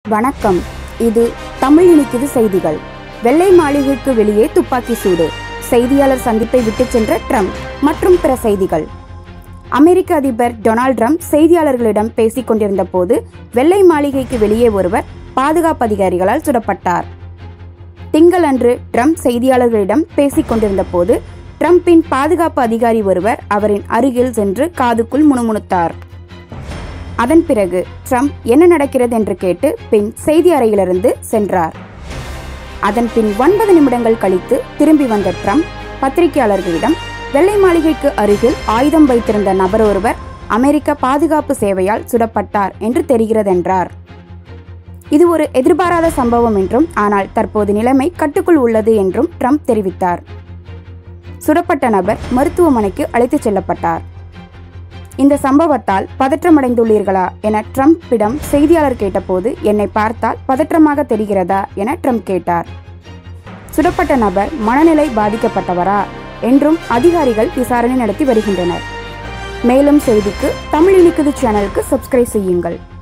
வணக்கம் இது தமிழ் இனிக்குது செய்திகள் வெள்ளை மாளிகைக்கு வெளியே துப்பாக்கி சூடு செய்தியாளர் சந்திப்பை விட்டுச் சென்ற ட்ரம்ப் மற்றும் பிற செய்திகள் அமெரிக்க அதிபர் டொனால்ட் ட்ரம்ப் செய்தியாளர்களிடம் பேசிக் கொண்டிருந்த போது வெள்ளை மாளிகைக்கு வெளியே ஒருவர் பாதுகாப்பு அதிகாரிகளால் சுடப்பட்டார் திங்களன்று ட்ரம்ப் செய்தியாளர்களிடம் பேசிக் கொண்டிருந்த போது ட்ரம்பின் பாதுகாப்பு அதிகாரி ஒருவர் அவரின் அருகில் சென்று காதுக்குள் முணுமுணுத்தார் அதன் பிறகு ட்ரம்ப் என்ன நடக்கிறது என்று கேட்டு பின் செய்தி அறையிலிருந்து சென்றார் அதன் பின் ஒன்பது நிமிடங்கள் கழித்து திரும்பி வந்த ட்ரம்ப் பத்திரிகையாளர்களிடம் வெள்ளை மாளிகைக்கு அருகில் ஆயுதம் வைத்திருந்த நபர் ஒருவர் அமெரிக்க பாதுகாப்பு சேவையால் சுடப்பட்டார் என்று தெரிகிறதென்றார் இது ஒரு எதிர்பாராத சம்பவம் என்றும் ஆனால் தற்போது நிலைமை கட்டுக்குள் உள்ளது என்றும் ட்ரம்ப் தெரிவித்தார் சுடப்பட்ட நபர் மருத்துவமனைக்கு அழைத்துச் செல்லப்பட்டார் இந்த சம்பவத்தால் பதற்றமடைந்துள்ளீர்களா என ட்ரம்பிடம் செய்தியாளர் கேட்டபோது என்னை பார்த்தால் பதற்றமாக தெரிகிறதா என ட்ரம்ப் கேட்டார் சுடப்பட்ட நபர் மனநிலை பாதிக்கப்பட்டவரா என்றும் அதிகாரிகள் விசாரணை நடத்தி வருகின்றனர் மேலும் செய்திக்கு தமிழ் இனிக்குது சேனலுக்கு சப்ஸ்கிரைப் செய்யுங்கள்